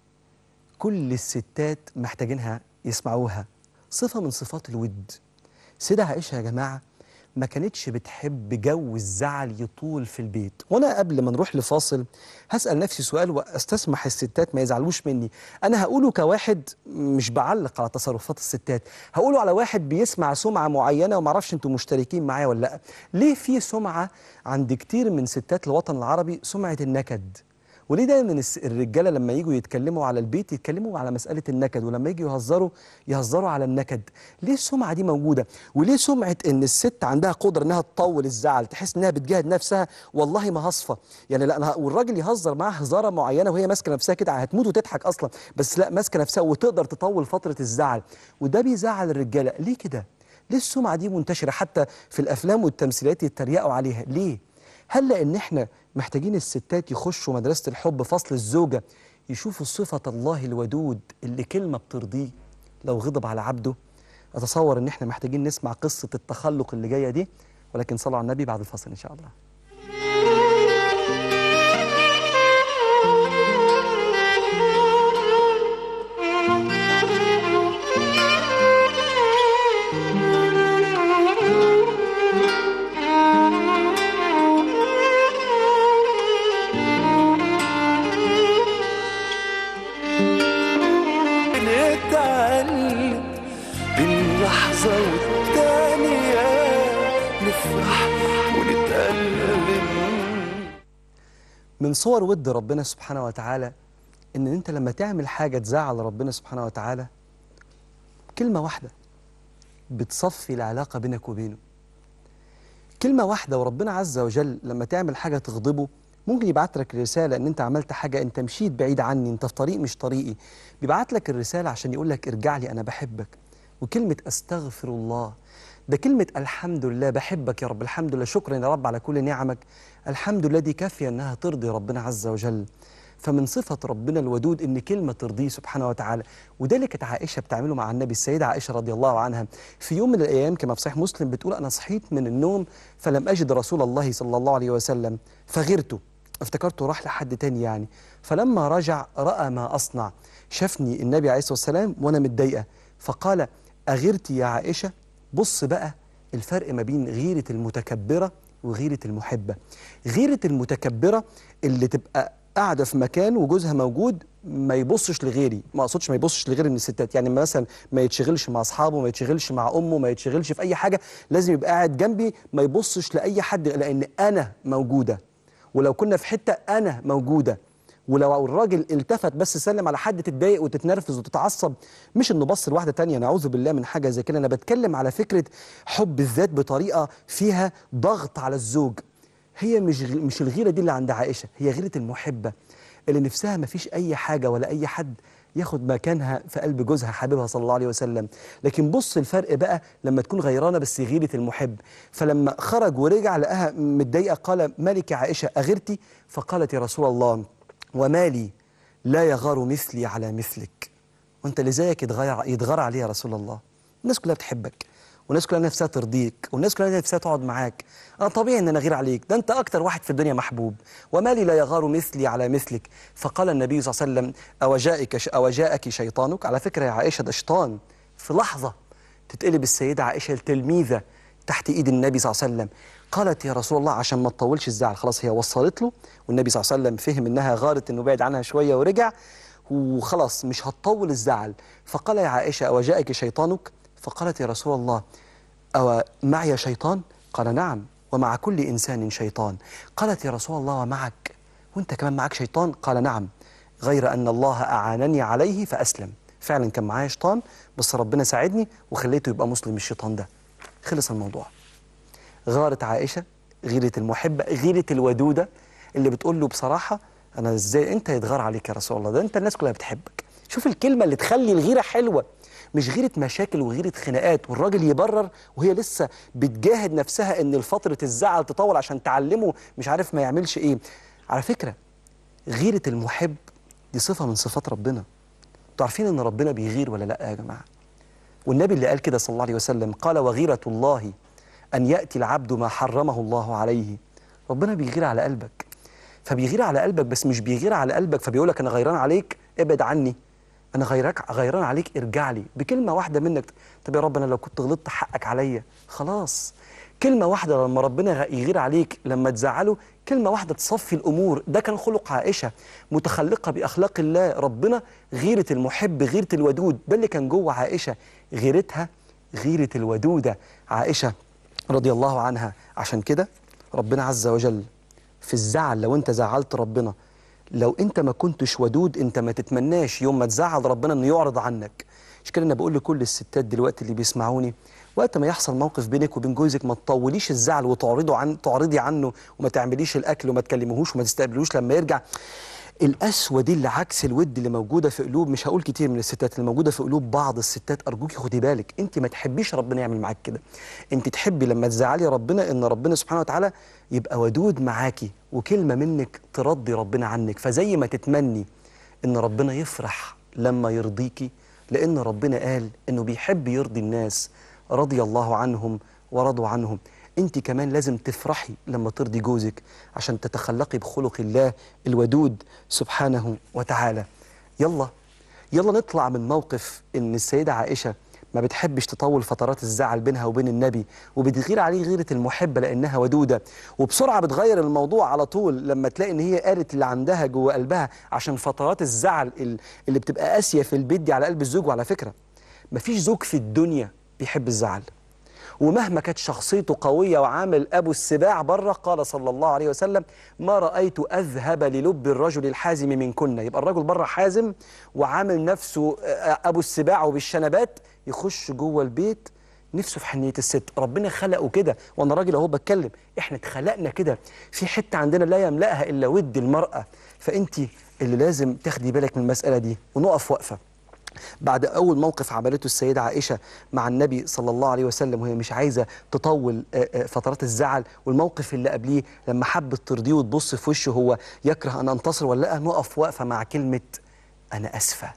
كل الستات محتاجينها يسمعوها صفة من صفات الود سيدة عائشة يا جماعة ما كانتش بتحب جو الزعل يطول في البيت وانا قبل ما نروح لفاصل هسأل نفسي سؤال واستسمح الستات ما يزعلوش مني انا هقوله كواحد مش بعلق على تصرفات الستات هقوله على واحد بيسمع سمعة معينة وما اعرفش انتوا مشتركين معايا ولا لا ليه في سمعة عند كتير من ستات الوطن العربي سمعة النكد وليه دايما الس- الرجاله لما يجوا يتكلموا على البيت يتكلموا على مساله النكد ولما يجوا يهزروا يهزروا على النكد ليه السمعه دي موجوده وليه سمعه ان الست عندها قدره انها تطول الزعل تحس انها بتجاهد نفسها والله ما هصفى يعني لا أنا ه- والراجل يهزر معاها هزاره معينه وهي ماسكه نفسها كده هتموت وتضحك اصلا بس لا ماسكه نفسها وتقدر تطول فتره الزعل وده بيزعل الرجاله ليه كده ليه السمعه دي منتشره حتى في الافلام والتمثيليات يتريقوا عليها ليه هل لان احنا محتاجين الستات يخشوا مدرسه الحب فصل الزوجه يشوفوا صفه الله الودود اللي كلمه بترضيه لو غضب على عبده اتصور ان احنا محتاجين نسمع قصه التخلق اللي جايه دي ولكن صلوا على النبي بعد الفاصل ان شاء الله نفرح ونتألم من صور ود ربنا سبحانه وتعالى ان انت لما تعمل حاجة تزعل ربنا سبحانه وتعالى كلمة واحدة بتصفي العلاقة بينك وبينه كلمة واحدة وربنا عز وجل لما تعمل حاجة تغضبه ممكن يبعت لك رسالة ان انت عملت حاجة انت مشيت بعيد عني انت في طريق مش طريقي بيبعت لك الرسالة عشان يقول لك ارجع لي انا بحبك وكلمة استغفر الله ده كلمة الحمد لله بحبك يا رب الحمد لله شكرا يا رب على كل نعمك الحمد لله دي كافية انها ترضي ربنا عز وجل فمن صفة ربنا الودود إن كلمة ترضيه سبحانه وتعالى وده اللي كانت عائشة بتعمله مع النبي السيدة عائشة رضي الله عنها في يوم من الأيام كما في صحيح مسلم بتقول أنا صحيت من النوم فلم أجد رسول الله صلى الله عليه وسلم فغرته افتكرته راح لحد تاني يعني فلما رجع رأى ما أصنع شافني النبي عليه الصلاة والسلام وأنا متضايقة فقال أغرتي يا عائشة بص بقى الفرق ما بين غيرة المتكبرة وغيرة المحبة غيرة المتكبرة اللي تبقى قاعده في مكان وجوزها موجود ما يبصش لغيري ما اقصدش ما يبصش لغير من الستات يعني مثلا ما يتشغلش مع اصحابه ما يتشغلش مع امه ما يتشغلش في اي حاجه لازم يبقى قاعد جنبي ما يبصش لاي حد لان انا موجوده ولو كنا في حته انا موجوده ولو الراجل التفت بس سلم على حد تتضايق وتتنرفز وتتعصب مش انه بص لواحده تانية نعوذ بالله من حاجه زي كده انا بتكلم على فكره حب الذات بطريقه فيها ضغط على الزوج هي مش غ- مش الغيره دي اللي عند عائشه هي غيره المحبه اللي نفسها ما فيش اي حاجه ولا اي حد ياخد مكانها في قلب جوزها حبيبها صلى الله عليه وسلم لكن بص الفرق بقى لما تكون غيرانه بس غيره المحب فلما خرج ورجع لقاها متضايقه قال مالك يا عائشه اغرتي فقالت يا رسول الله ومالي لا يغار مثلي على مثلك وانت اللي زيك يتغير يتغار عليه يا رسول الله الناس كلها بتحبك والناس كلها نفسها ترضيك والناس كلها نفسها تقعد معاك انا طبيعي ان انا اغير عليك ده انت اكتر واحد في الدنيا محبوب وما لي لا يغار مثلي على مثلك فقال النبي صلى الله عليه وسلم او جاءك او جاءك شيطانك على فكره يا عائشه ده شيطان في لحظه تتقلب السيده عائشه التلميذه تحت ايد النبي صلى الله عليه وسلم قالت يا رسول الله عشان ما تطولش الزعل خلاص هي وصلت له والنبي صلى الله عليه وسلم فهم انها غارت انه بعد عنها شويه ورجع وخلاص مش هتطول الزعل فقال يا عائشه او جاءك شيطانك فقالت يا رسول الله أو معي شيطان؟ قال نعم ومع كل إنسان شيطان قالت يا رسول الله ومعك وانت كمان معك شيطان؟ قال نعم غير أن الله أعانني عليه فأسلم فعلا كان معايا شيطان بس ربنا ساعدني وخليته يبقى مسلم الشيطان ده خلص الموضوع غارت عائشة غيرة المحبة غيرة الودودة اللي بتقول له بصراحة أنا إزاي أنت يتغار عليك يا رسول الله ده أنت الناس كلها بتحبك شوف الكلمة اللي تخلي الغيرة حلوة مش غيرة مشاكل وغيرة خناقات والراجل يبرر وهي لسه بتجاهد نفسها ان فترة الزعل تطول عشان تعلمه مش عارف ما يعملش ايه على فكرة غيرة المحب دي صفة من صفات ربنا انتوا عارفين ان ربنا بيغير ولا لا يا جماعة والنبي اللي قال كده صلى الله عليه وسلم قال وغيرة الله أن يأتي العبد ما حرمه الله عليه ربنا بيغير على قلبك فبيغير على قلبك بس مش بيغير على قلبك فبيقول لك أنا غيران عليك ابعد عني أنا غيرك غيران عليك ارجع لي بكلمة واحدة منك طب يا رب أنا لو كنت غلطت حقك عليا خلاص كلمة واحدة لما ربنا غ- يغير عليك لما تزعله كلمة واحدة تصفي الأمور ده كان خلق عائشة متخلقة بأخلاق الله ربنا غيرة المحب غيرة الودود ده اللي كان جوه عائشة غيرتها غيرة الودودة عائشة رضي الله عنها عشان كده ربنا عز وجل في الزعل لو انت زعلت ربنا لو انت ما كنتش ودود انت ما تتمناش يوم ما تزعل ربنا انه يعرض عنك مش كده انا بقول لكل الستات دلوقتي اللي بيسمعوني وقت ما يحصل موقف بينك وبين جوزك ما تطوليش الزعل وتعرضه عن تعرضي عنه وما تعمليش الاكل وما تكلمهوش وما تستقبلوش لما يرجع القسوه دي اللي عكس الود اللي موجوده في قلوب مش هقول كتير من الستات اللي موجوده في قلوب بعض الستات ارجوكي خدي بالك انت ما تحبيش ربنا يعمل معاك كده انت تحبي لما تزعلي ربنا ان ربنا سبحانه وتعالى يبقى ودود معاكي وكلمه منك ترضي ربنا عنك فزي ما تتمني ان ربنا يفرح لما يرضيكي لان ربنا قال انه بيحب يرضي الناس رضي الله عنهم ورضوا عنهم انت كمان لازم تفرحي لما ترضي جوزك عشان تتخلقي بخلق الله الودود سبحانه وتعالى يلا يلا نطلع من موقف ان السيده عائشه ما بتحبش تطول فترات الزعل بينها وبين النبي وبتغير عليه غيرة المحبة لأنها ودودة وبسرعة بتغير الموضوع على طول لما تلاقي إن هي قالت اللي عندها جوه قلبها عشان فترات الزعل ال- اللي بتبقى قاسية في البيت دي على قلب الزوج وعلى فكرة مفيش زوج في الدنيا بيحب الزعل ومهما كانت شخصيته قوية وعامل أبو السباع بره قال صلى الله عليه وسلم ما رأيت أذهب للب الرجل الحازم من كنا يبقى الرجل بره حازم وعامل نفسه آه، أبو السباع وبالشنبات يخش جوه البيت نفسه في حنية الست ربنا خلقه كده وانا راجل اهو بتكلم احنا اتخلقنا كده في حتة عندنا لا يملأها الا ود المرأة فانت اللي لازم تاخدي بالك من المسألة دي ونقف وقفة بعد أول موقف عملته السيدة عائشة مع النبي صلى الله عليه وسلم وهي مش عايزة تطول آه، آه، فترات الزعل والموقف اللي قبليه لما حبت ترضيه وتبص في وشه هو يكره أن أنتصر ولا لا نقف وقفة مع كلمة أنا أسفة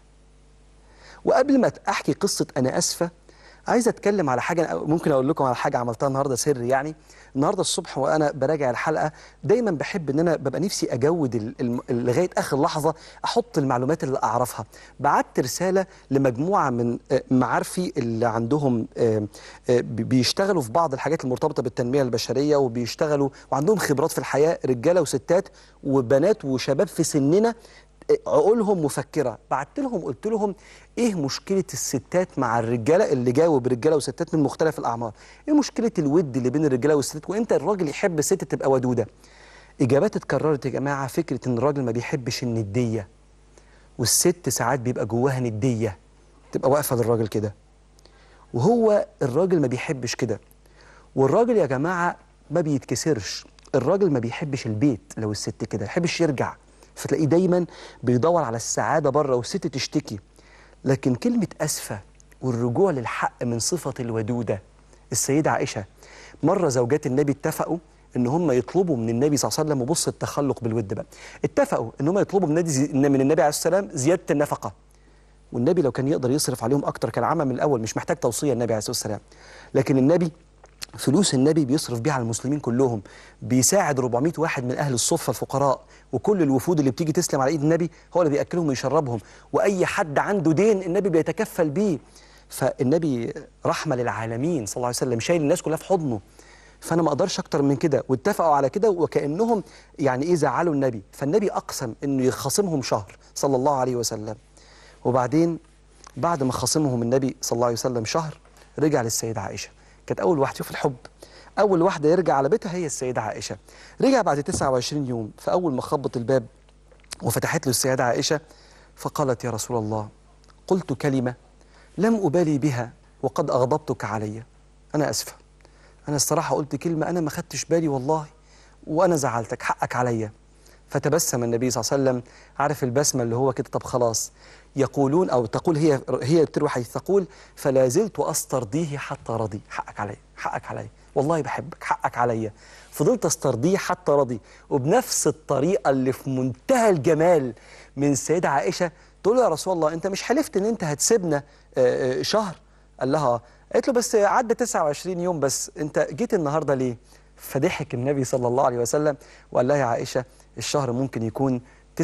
وقبل ما احكي قصه انا اسفه عايز اتكلم على حاجه ممكن اقول لكم على حاجه عملتها النهارده سر يعني النهارده الصبح وانا براجع الحلقه دايما بحب ان انا ببقى نفسي اجود ال- الم- لغايه اخر لحظه احط المعلومات اللي اعرفها بعت رساله لمجموعه من آه، معارفي اللي عندهم آه، آه، بي- بيشتغلوا في بعض الحاجات المرتبطه بالتنميه البشريه وبيشتغلوا وعندهم خبرات في الحياه رجاله وستات وبنات وشباب في سننا عقولهم مفكره بعت لهم قلت لهم ايه مشكله الستات مع الرجاله اللي جاوب رجاله وستات من مختلف الاعمار ايه مشكله الود اللي بين الرجاله والستات وامتى الراجل يحب الست تبقى ودوده اجابات اتكررت يا جماعه فكره ان الراجل ما بيحبش النديه والست ساعات بيبقى جواها نديه تبقى واقفه للراجل كده وهو الراجل ما بيحبش كده والراجل يا جماعه ما بيتكسرش الراجل ما بيحبش البيت لو الست كده ما يحبش يرجع فتلاقيه دايما بيدور على السعاده بره والست تشتكي لكن كلمه اسفه والرجوع للحق من صفه الودوده السيده عائشه مره زوجات النبي اتفقوا ان هم يطلبوا من النبي صلى الله عليه وسلم وبص التخلق بالود بقى اتفقوا ان هم يطلبوا من النبي من النبي عليه السلام زياده النفقه والنبي لو كان يقدر يصرف عليهم اكتر كان عمل من الاول مش محتاج توصيه النبي عليه الصلاه والسلام لكن النبي فلوس النبي بيصرف بيها على المسلمين كلهم بيساعد 400 واحد من اهل الصفه الفقراء وكل الوفود اللي بتيجي تسلم على ايد النبي هو اللي بياكلهم ويشربهم واي حد عنده دين النبي بيتكفل بيه فالنبي رحمه للعالمين صلى الله عليه وسلم شايل الناس كلها في حضنه فانا ما اقدرش اكتر من كده واتفقوا على كده وكانهم يعني ايه زعلوا النبي فالنبي اقسم انه يخاصمهم شهر صلى الله عليه وسلم وبعدين بعد ما خاصمهم النبي صلى الله عليه وسلم شهر رجع للسيدة عائشة كانت أول واحدة شوف الحب أول واحدة يرجع على بيتها هي السيدة عائشة رجع بعد 29 يوم فأول ما خبط الباب وفتحت له السيدة عائشة فقالت يا رسول الله قلت كلمة لم أبالي بها وقد أغضبتك علي أنا أسفة أنا الصراحة قلت كلمة أنا ما خدتش بالي والله وأنا زعلتك حقك عليا فتبسم النبي صلى الله عليه وسلم عارف البسمة اللي هو كده طب خلاص يقولون أو تقول هي هي بتروي حيث تقول فلا زلت أسترضيه حتى رضي حقك عليا حقك عليا والله بحبك حقك عليا فضلت استرضيه حتى رضي وبنفس الطريقة اللي في منتهى الجمال من السيدة عائشة تقول له يا رسول الله أنت مش حلفت أن أنت هتسيبنا آه، آه، شهر قال لها قالت له بس عدى 29 يوم بس أنت جيت النهاردة ليه فضحك النبي صلى الله عليه وسلم وقال لها يا عائشة الشهر ممكن يكون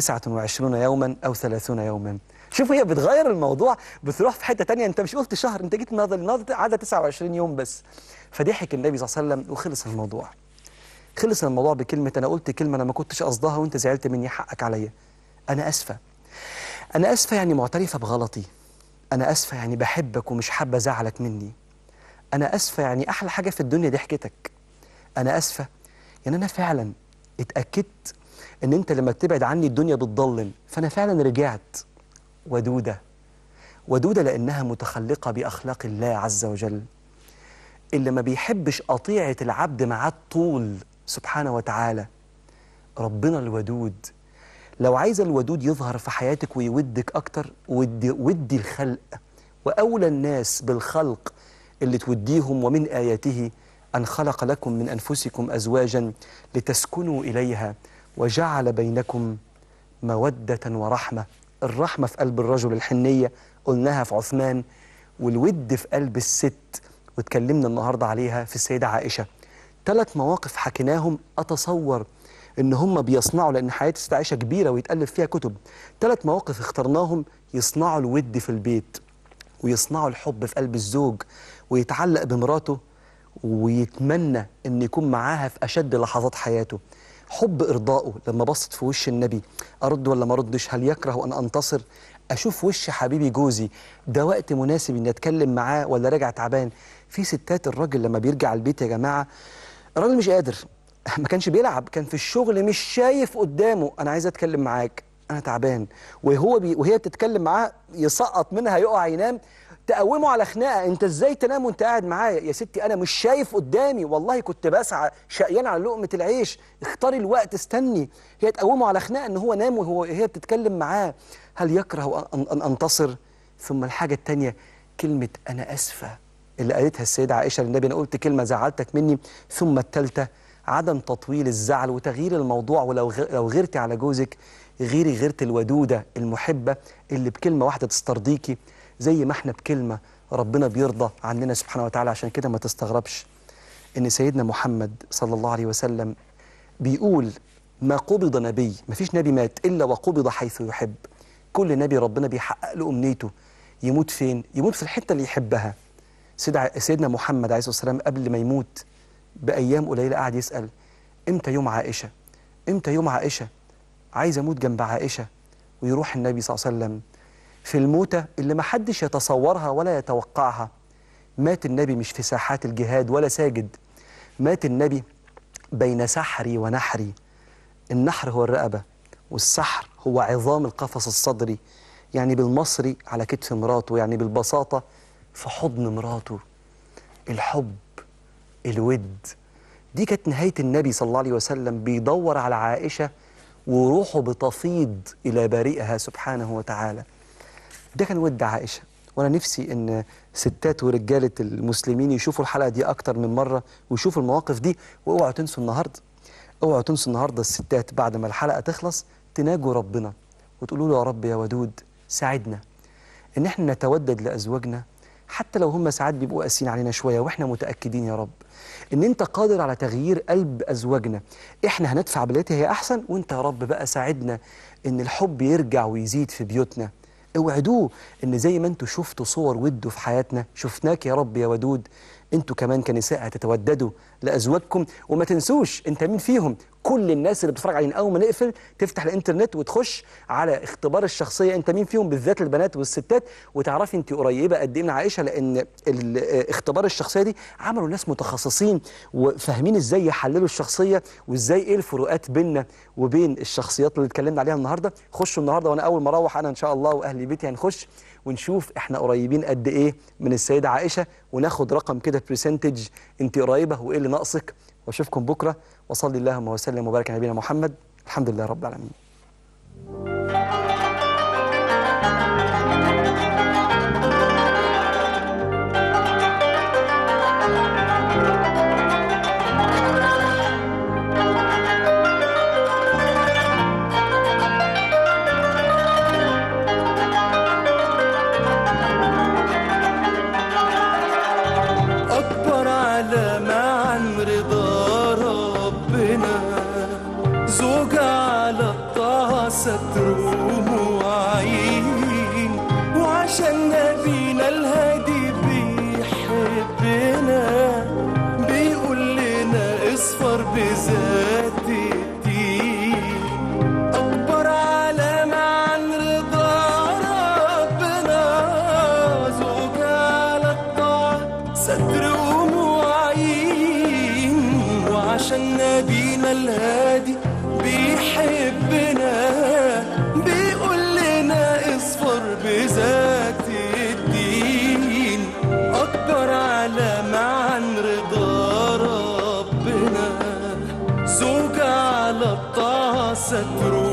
29 يوما أو 30 يوما شوف هي بتغير الموضوع بتروح في حتة تانية انت مش قلت شهر انت جيت النهارده النهارده عدى 29 يوم بس فضحك النبي صلى الله عليه وسلم وخلص الموضوع خلص الموضوع بكلمة أنا قلت كلمة أنا ما كنتش قصدها وأنت زعلت مني حقك عليا أنا أسفة أنا أسفة يعني معترفة بغلطي أنا أسفة يعني بحبك ومش حابة أزعلك مني أنا أسفة يعني أحلى حاجة في الدنيا ضحكتك أنا أسفة يعني أنا فعلا اتأكدت إن أنت لما بتبعد عني الدنيا بتضلم فأنا فعلا رجعت ودودة ودودة لأنها متخلقة بأخلاق الله عز وجل اللي ما بيحبش قطيعة العبد معاه الطول سبحانه وتعالى ربنا الودود لو عايز الودود يظهر في حياتك ويودك أكتر ودي, ودي الخلق وأولى الناس بالخلق اللي توديهم ومن آياته أن خلق لكم من أنفسكم أزواجا لتسكنوا إليها وجعل بينكم مودة ورحمة الرحمة في قلب الرجل الحنية قلناها في عثمان والود في قلب الست واتكلمنا النهاردة عليها في السيدة عائشة ثلاث مواقف حكيناهم أتصور إن هم بيصنعوا لأن حياة السيدة عائشة كبيرة ويتألف فيها كتب ثلاث مواقف اخترناهم يصنعوا الود في البيت ويصنعوا الحب في قلب الزوج ويتعلق بمراته ويتمنى ان يكون معاها في اشد لحظات حياته حب ارضائه لما بصت في وش النبي ارد ولا ما اردش هل يكره ان انتصر اشوف وش حبيبي جوزي ده وقت مناسب اني اتكلم معاه ولا راجع تعبان في ستات الراجل لما بيرجع البيت يا جماعه الراجل مش قادر ما كانش بيلعب كان في الشغل مش شايف قدامه انا عايز اتكلم معاك انا تعبان وهو بي وهي بتتكلم معاه يسقط منها يقع ينام تقومه على خناقه انت ازاي تنام وانت قاعد معايا يا ستي انا مش شايف قدامي والله كنت بسعى شقيان على لقمه العيش اختاري الوقت استني هي تقومه على خناقه ان هو نام وهو هي بتتكلم معاه هل يكره ان ان انتصر ثم الحاجه الثانيه كلمه انا اسفه اللي قالتها السيده عائشه للنبي انا قلت كلمه زعلتك مني ثم الثالثه عدم تطويل الزعل وتغيير الموضوع ولو غ- لو غيرتي على جوزك غيري غيرة الودودة المحبة اللي بكلمة واحدة تسترضيكي زي ما احنا بكلمة ربنا بيرضى عننا سبحانه وتعالى عشان كده ما تستغربش ان سيدنا محمد صلى الله عليه وسلم بيقول ما قبض نبي ما فيش نبي مات إلا وقبض حيث يحب كل نبي ربنا بيحقق له أمنيته يموت فين؟ يموت في الحتة اللي يحبها سيد ع- سيدنا محمد عليه الصلاة والسلام قبل ما يموت بأيام قليلة قاعد يسأل إمتى يوم عائشة؟ إمتى يوم عائشة؟ عايز أموت جنب عائشة ويروح النبي صلى الله عليه وسلم في الموتة اللي ما حدش يتصورها ولا يتوقعها مات النبي مش في ساحات الجهاد ولا ساجد مات النبي بين سحري ونحري النحر هو الرقبة والسحر هو عظام القفص الصدري يعني بالمصري على كتف مراته يعني بالبساطة في حضن مراته الحب الود دي كانت نهاية النبي صلى الله عليه وسلم بيدور على عائشة وروحه بتفيض إلى بارئها سبحانه وتعالى ده كان ود عائشة وأنا نفسي إن ستات ورجالة المسلمين يشوفوا الحلقة دي أكتر من مرة ويشوفوا المواقف دي واوعوا تنسوا النهاردة اوعوا تنسوا النهاردة الستات بعد ما الحلقة تخلص تناجوا ربنا وتقولوا له يا رب يا ودود ساعدنا إن إحنا نتودد لأزواجنا حتى لو هم ساعات بيبقوا قاسيين علينا شوية وإحنا متأكدين يا رب إن أنت قادر على تغيير قلب أزواجنا إحنا هندفع بالتي هي أحسن وأنت يا رب بقى ساعدنا إن الحب يرجع ويزيد في بيوتنا اوعدوه ان زي ما انتوا شفتوا صور وده في حياتنا شفناك يا رب يا ودود انتوا كمان كنساء هتتوددوا لازواجكم وما تنسوش انت مين فيهم كل الناس اللي بتتفرج علينا اول ما نقفل تفتح الانترنت وتخش على اختبار الشخصيه انت مين فيهم بالذات البنات والستات وتعرفي انت قريبه قد ايه من عائشه لان ال- اختبار الشخصيه دي عملوا ناس متخصصين وفاهمين ازاي يحللوا الشخصيه وازاي ايه الفروقات بيننا وبين الشخصيات اللي اتكلمنا عليها النهارده خشوا النهارده وانا اول ما اروح انا ان شاء الله واهل بيتي هنخش ونشوف احنا قريبين قد ايه من السيده عائشه وناخد رقم كده برسنتج انت قريبه وايه اللي ناقصك واشوفكم بكره وصلي اللهم وسلم وبارك على نبينا محمد الحمد لله رب العالمين أكبر علامة عن رضا ربنا زوجة على الطاعة ستر ومعين وعشان نبينا الهادي بيحبنا بيقول لنا اصفر بذات الدين أكبر علامة عن رضا ربنا زوجة على الطاعة ستر ومعين وعشان نبينا الهادي بيحبنا بيقول لنا اصفر بذات الدين أكبر علامة عن رضا ربنا زوجة على الطاعة ستر